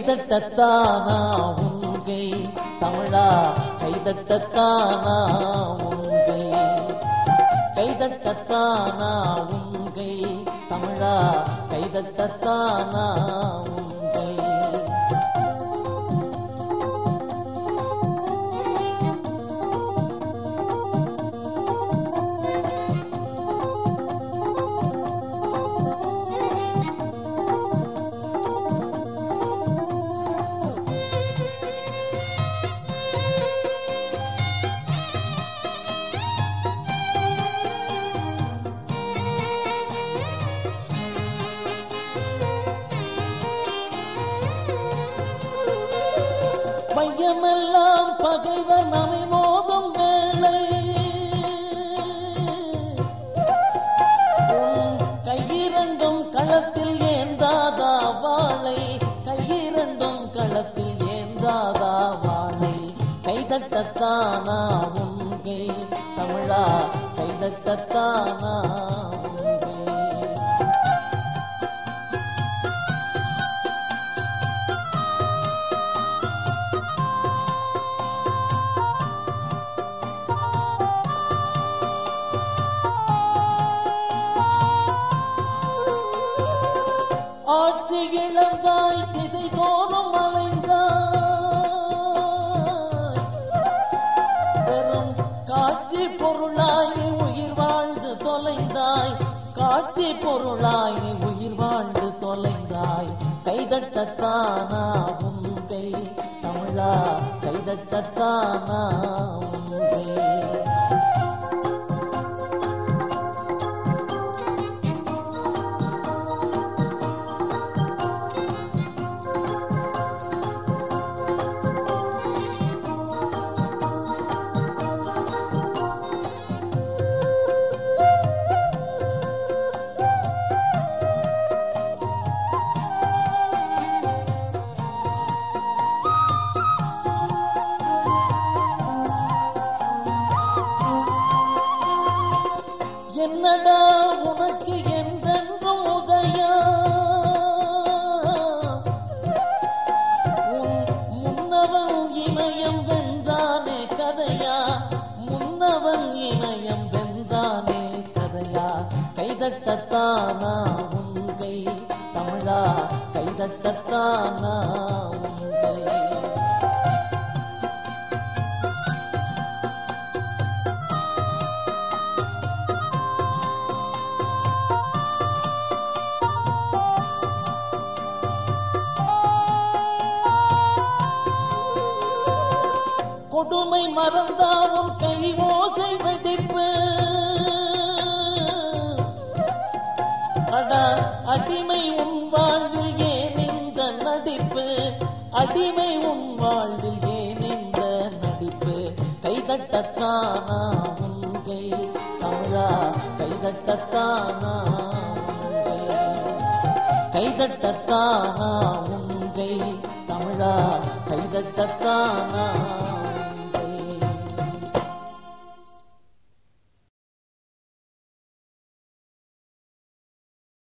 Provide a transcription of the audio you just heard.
கைதட்டத்தானா உங்கை தமிழா கைதட்டத்தானா உங்கை கைதட்டத்தானா உங்கை தமிழா கைதட்டத்தானா உங்கை மையமெல்லாம் பகைவர் நம்மை மோதும் வேளை உன் கையிரண்டும் களத்தில் ஏந்தாதா வாளை கையிரண்டும் களத்தில் ஏந்தாதா வாளை கைதட்டத்தானா உங்கை தமிழா கைதட்டத்தானா உங்கை ஆட்சி இழந்தாய் திசை தோறும் அலைந்தாய் பெரும் காட்சி பொருளாய் நீ உயிர் வாழ்ந்து தொலைந்தாய் காட்சி பொருளாய் நீ உயிர் வாழ்ந்து தொலைந்தாய் கைதட்டத்தானா உங்கை தமிழா கைதட்டத்தானா உங்கை என்னடா உனக்கு என்றென்றும் உதயம் உன் முன்னவன் இமயம் வென்றானே கதையா முன்னவன் இமயம் வென்றானே கதையா கைதட்டத்தானா உங்கை தமிழா கைதட்டத்தானா உங்கை கொடுமை மறந்தாவும் கை ஓசை வெடிப்பு அடா அடிமை உன் வாழ்வில் ஏன் இந்த நடிப்பு அடிமை உன் வாழ்வில் ஏன் இந்த நடிப்பு கைதட்டத்தானா உங்கை தமிழா கைதட்டத்தானா உங்கை கைதட்டத்தானா உங்கை தமிழா கைதட்டத்தானா